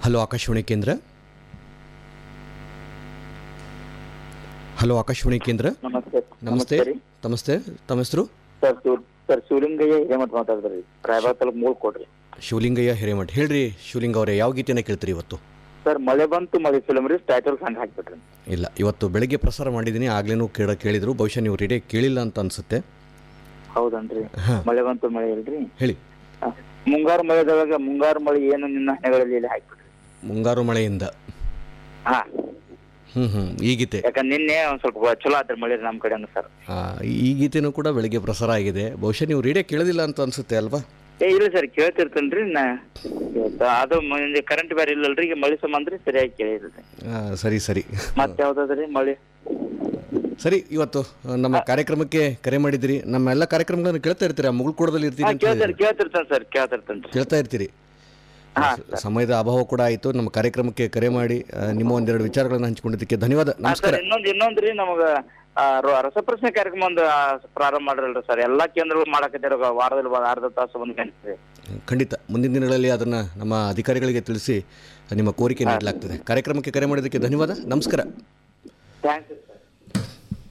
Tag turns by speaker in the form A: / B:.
A: Hello Akashvani ಕೇಂದ್ರ hello Akashvani ಕೇಂದ್ರ
B: ನಮಸ್ತೆ
A: ನಮಸ್ತೆ
B: ರೀ
A: ನಮಸ್ತೆ ತಮ್ಮ ಹೆಸರು
B: ಸರ್ ಶಿವ್ ಸರ್ ಶಿವಲಿಂಗಯ್ಯ ಹಿರೇಮಠ ಮಾತಾಡಿದ್ರಿ ರಾಯಬಾಗ್ ತಾಲೂಕ್ ಮೂಳ್ ಕೊಡ್ರಿ
A: ಶಿವಲಿಂಗಯ್ಯ ಹಿರೇಮಠ್ ಹೇಳ್ರಿ ಶಿವಲಿಂಗ ಅವರೇ ಯಾವ ಗೀತೆನ ಕೇಳ್ತೀರಿ ಇವತ್ತು
B: ಸರ್ ಮಳೆ ಬಂತು ಮಳೆ ಫಿಲಮ್ ರೀ ಟೈಟಲ್ ಸಾಂಗ್ ಹಾಕ್ಬಿಟ್ರಿ
A: ಇಲ್ಲ ಇವತ್ತು ಬೆಳಗ್ಗೆ ಪ್ರಸಾರ ಮಾಡಿದ್ದೀನಿ ಆಗ್ಲೇನೂ ಕೇಳ ಕೇಳಿದ್ರು ಬಹುಶಃ ನೀವು ರೇಡಿಯೋ ಕೇಳಿಲ್ಲ ಅಂತ ಅನ್ಸುತ್ತೆ
B: ಹೌದನ್ರಿ
A: ಹಾ.
B: ಮಳೆ ಬಂತು ಮಳೆ ಇಲ್ರಿ
A: ಹೇಳಿ
B: ಹಾ. ಮುಂಗಾರು ಮಳೆದೊಳಗ ಮುಂಗಾರು ಮಳೆ ಏನು ನಿನ್ನ ಹಣೆಗಳಲ್ಲಿ ಇಲ್ಲಿ ಹಾಕ್ಬಿಟ್ರಿ
A: ಮುಂಗಾರು ಮಳೆಯಿಂದ
B: ಹಾ
A: ಹ್ಞೂ ಹ್ಞೂ ಈ ಗೀತೆ
B: ಯಾಕಂದ್ರೆ ನಿನ್ನೆ ಒಂದ್ ಸ್ವಲ್ಪ ಚಲೋ ಆದ್ರಿ ಮಳೆ ನಮ್ ಕಡೆನು ಸರ್
A: ಆ, ಈ ಗೀತೆನೂ ಕೂಡ ಬೆಳಗ್ಗೆ ಪ್ರಸಾರ ಆಗಿದೆ ಬಹುಶಃ ನೀವು ರೇಡಿಯೋ ಕೇಳೋದಿಲ್ಲ ಅಂತ ಅನ್ಸುತ್ತೆ ಅಲ್ವಾ
B: ಏ ಇಲ್ಲ ಸರ್ ಕೇಳ್ತಿರ್ತೇನ್ರಿ ನಾ ಇವತ್ತು ಅದು ಮುಂದೆ ಕರೆಂಟ್ ಬೇರೆ ಇಲ್ಲಲ್ರಿ ಈಗ ಮಳೆ ಸಂಬಂಧ್ರಿ ಸರಿಯಾಗಿ ಕೇಳಿದ್ರಿ
A: ಆ, ಸರಿ ಸರಿ
B: ಮತ್ತೆ ಯಾವ್ದಾದ್ರಿ ಮಳೆ
A: ಸರಿ ಇವತ್ತು ಆ, ನಮ್ಮ ಕಾರ್ಯಕ್ರಮಕ್ಕೆ ಕರೆ ಮಾಡಿದಿರಿ ನಮ್ಮ ಎಲ್ಲ ಕಾರ್ಯಕ್ರಮಗಳನ್ನು ಕೇಳ್ತಾ ಇರ್ತೀರಾ ಮುಗುಳ್ಕೋಡದಲ್ಲಿ ಇರ್ತೀರಿ
B: ಹಾ
A: ಅಂತ
B: ಕೇಳ್ತಾರ ಕೇಳ್ತಿರ್ತೇನೆ ಸರ್ ಕೇಳ್ತಿರ್ತೇನ್ರಿ
A: ಕೇಳ್ತಾ ಇರ್ತೀರಿ
B: ಹಾ
A: ಸ- ಸಮಯದ ಅಭಾವ ಕೂಡ ಆಯಿತು ನಮ್ಮ ಕಾರ್ಯಕ್ರಮಕ್ಕೆ ಕರೆ ಮಾಡಿ ಆ, ನಿಮ್ಮ ಒಂದೆರಡು ವಿಚಾರಗಳನ್ನು ಹಂಚಿಕೊಂಡಿದ್ದಕ್ಕೆ ಧನ್ಯವಾದ
B: ಹಾ,
A: ನಮಸ್ಕಾರ
B: ಸರ್ ಇನ್ನೊಂದ್ ಇನ್ನೊಂದ್ರಿ ನಮಗ ಆ, ರ- ರಸಪ್ರಶ್ನೆ ಕಾರ್ಯಕ್ರಮ ಒಂದು ಆ, ಪ್ರಾರಂಭ ಮಾಡಿರಲ್ರಿ ಸರ್ ಎಲ್ಲಾ ಕೇಂದ್ರಗಳು ಮಾಡಕತ್ತಾರ ವಾರದಲ್ಲಿ ಒಂದ್ ಅರ್ಧ ತಾಸು ಒಂದ್ ಗಂಟೆ
A: ಖಂಡಿತ ಮುಂದಿನ ದಿನಗಳಲ್ಲಿ ಅದನ್ನು ನಮ್ಮ ಅಧಿಕಾರಿಗಳಿಗೆ ತಿಳಿಸಿ ನಿಮ್ಮ ಕೋರಿಕೆ ನೀಡಲಾಗ್ತದೆ ಕಾರ್ಯಕ್ರಮಕ್ಕೆ ಕರೆ ಮಾಡಿದ್ದಕ್ಕೆ ಧನ್ಯವಾದ ನಮಸ್ಕಾರ
B: ಥ್ಯಾಂಕ್ಸ್